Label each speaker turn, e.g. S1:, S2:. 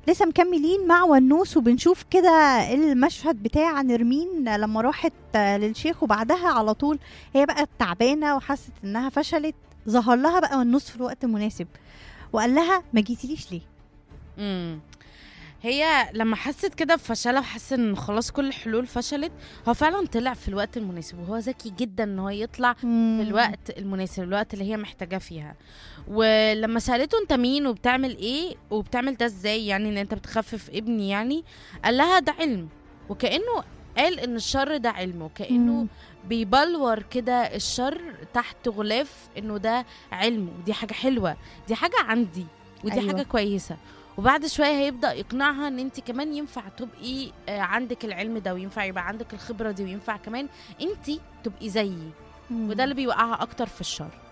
S1: لسه مكملين مع ونوس وبنشوف كده المشهد بتاع نرمين لما راحت للشيخ وبعدها على طول هي بقى تعبانه وحست انها فشلت ظهر لها بقى ونوس في الوقت المناسب وقال لها ما جيتيليش ليه
S2: امم هي لما حست كده بفشلها وحست ان خلاص كل الحلول فشلت هو فعلا طلع في الوقت المناسب وهو ذكي جدا ان هو يطلع في الوقت المناسب الوقت اللي هي محتاجاه فيها ولما سالته انت مين وبتعمل ايه وبتعمل ده ازاي يعني ان انت بتخفف ابني يعني قال لها ده علم وكانه قال ان الشر ده علم وكانه
S1: مم.
S2: بيبلور كده الشر تحت غلاف انه ده علم ودي حاجه حلوه دي حاجه عندي ودي
S1: أيوة.
S2: أيوة. حاجه كويسه وبعد شويه هيبدا يقنعها ان انت كمان ينفع تبقي آه، عندك العلم ده وينفع يبقى عندك الخبره دي وينفع كمان انت تبقي زيي
S1: مم.
S2: وده اللي بيوقعها اكتر في الشر